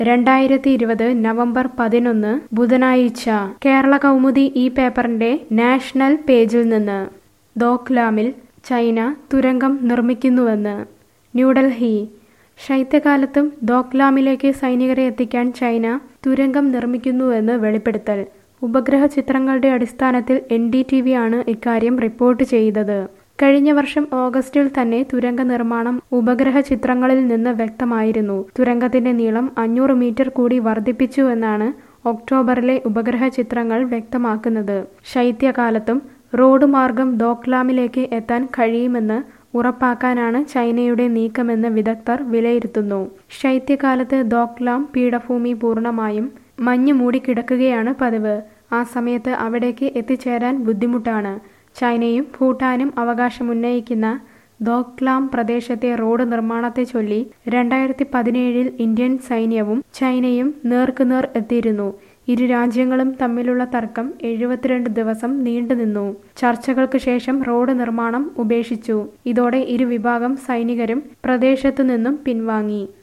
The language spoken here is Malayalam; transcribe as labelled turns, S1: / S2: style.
S1: രണ്ടായിരത്തി ഇരുപത് നവംബർ പതിനൊന്ന് ബുധനാഴ്ച കേരള കൗമുദി ഈ പേപ്പറിന്റെ നാഷണൽ പേജിൽ നിന്ന് ദോക്ലാമിൽ ചൈന തുരങ്കം നിർമ്മിക്കുന്നുവെന്ന് ന്യൂഡൽഹി ശൈത്യകാലത്തും ദോക്ലാമിലേക്ക് സൈനികരെ എത്തിക്കാൻ ചൈന തുരങ്കം നിർമ്മിക്കുന്നുവെന്ന് വെളിപ്പെടുത്തൽ ഉപഗ്രഹ ചിത്രങ്ങളുടെ അടിസ്ഥാനത്തിൽ എൻ ഡി ടി വി ആണ് ഇക്കാര്യം റിപ്പോർട്ട് ചെയ്തത് കഴിഞ്ഞ വർഷം ഓഗസ്റ്റിൽ തന്നെ തുരങ്ക നിർമ്മാണം ഉപഗ്രഹ ചിത്രങ്ങളിൽ നിന്ന് വ്യക്തമായിരുന്നു തുരങ്കത്തിന്റെ നീളം അഞ്ഞൂറ് മീറ്റർ കൂടി വർദ്ധിപ്പിച്ചുവെന്നാണ് ഒക്ടോബറിലെ ഉപഗ്രഹ ചിത്രങ്ങൾ വ്യക്തമാക്കുന്നത് ശൈത്യകാലത്തും റോഡ് മാർഗം ദോക്ലാമിലേക്ക് എത്താൻ കഴിയുമെന്ന് ഉറപ്പാക്കാനാണ് ചൈനയുടെ നീക്കമെന്ന് വിദഗ്ധർ വിലയിരുത്തുന്നു ശൈത്യകാലത്ത് ദോക്ലാം പീഠഭൂമി പൂർണ്ണമായും മഞ്ഞ് മൂടിക്കിടക്കുകയാണ് പതിവ് ആ സമയത്ത് അവിടേക്ക് എത്തിച്ചേരാൻ ബുദ്ധിമുട്ടാണ് ചൈനയും ഭൂട്ടാനും അവകാശമുന്നയിക്കുന്ന ദോക്ലാം പ്രദേശത്തെ റോഡ് നിർമ്മാണത്തെ ചൊല്ലി രണ്ടായിരത്തി പതിനേഴിൽ ഇന്ത്യൻ സൈന്യവും ചൈനയും നേർക്കുനേർ എത്തിയിരുന്നു ഇരു രാജ്യങ്ങളും തമ്മിലുള്ള തർക്കം എഴുപത്തിരണ്ട് ദിവസം നീണ്ടുനിന്നു ചർച്ചകൾക്ക് ശേഷം റോഡ് നിർമ്മാണം ഉപേക്ഷിച്ചു ഇതോടെ ഇരുവിഭാഗം സൈനികരും പ്രദേശത്തു നിന്നും പിൻവാങ്ങി